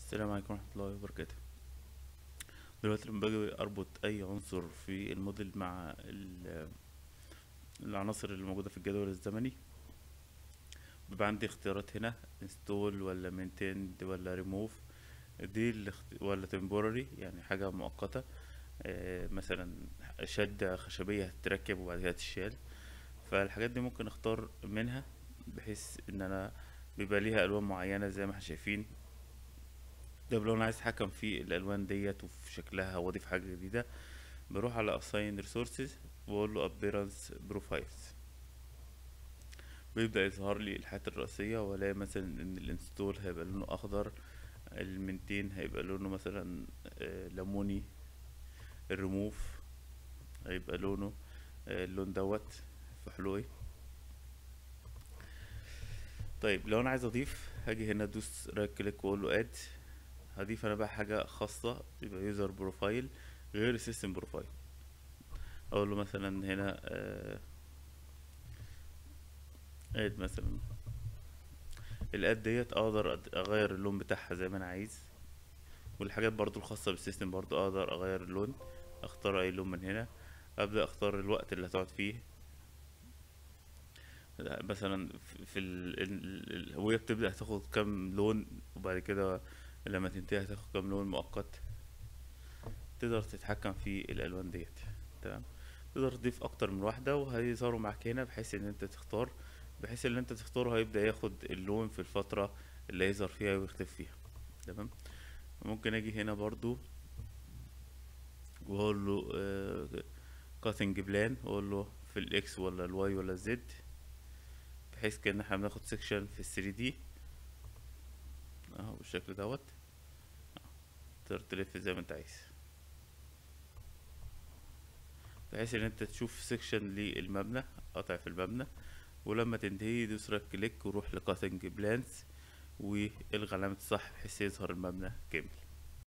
السلام عليكم ورحمة الله وبركاته دلوقتي لما باجي اربط اي عنصر في الموديل مع ال- العناصر اللي موجودة في الجدول الزمني بيبقى عندي اختيارات هنا install ولا maintained ولا remove دي الاخت- ولا temporary يعني حاجة مؤقتة آه، مثلا شدة خشبية هتتركب وبعد كده تشال فالحاجات دي ممكن اختار منها بحيث ان انا بيبقى ليها الوان معينة زي ما احنا شايفين ده لو انا عايز اتحكم في الالوان ديت وفي شكلها واضيف حاجه جديده بروح على assign resources واقول له appearance profiles بيبدأ يظهر لي الحاجات الرئيسية والاقي مثلا ان الانستول هيبقى لونه اخضر المنتين هيبقى لونه مثلا آه، ليموني الريموف هيبقى لونه آه، اللون دوت فحلوقي طيب لو انا عايز اضيف هاجي هنا ادوس رايت كليك واقول له اد هضيف انا بقى حاجة خاصة يبقى يوزر بروفايل غير السيستم بروفايل اقول له مثلا هنا اد مثلا الاد ديت اقدر أد- اغير اللون بتاعها زي ما انا عايز والحاجات برضو الخاصة بالسيستم برضو اقدر اغير اللون اختار اي لون من هنا ابدأ اختار الوقت اللي هتقعد فيه مثلا في في ال... ال- الهوية بتبدأ تاخد كام لون وبعد كده لما تنتهي هتاخد كام لون مؤقت تقدر تتحكم في الالوان ديت تمام تقدر تضيف اكتر من واحدة وهيظهروا معاك هنا بحيث ان انت تختار بحيث ان انت تختاره هيبدأ ياخد اللون في الفترة اللي هيظهر فيها ويختفي فيها تمام ممكن اجي هنا برضو واقول له كاتنج بلان واقول له في الاكس ولا الواي ولا الزد بحيث كأن احنا بناخد سيكشن في الثري دي اهو بالشكل دوت تقدر تلف زي ما انت عايز بحيث ان انت تشوف سيكشن للمبنى قطع في المبنى ولما تنتهي دوس رايت كليك وروح لكاتنج بلانس والغي علامة الصح بحيث يظهر المبنى كامل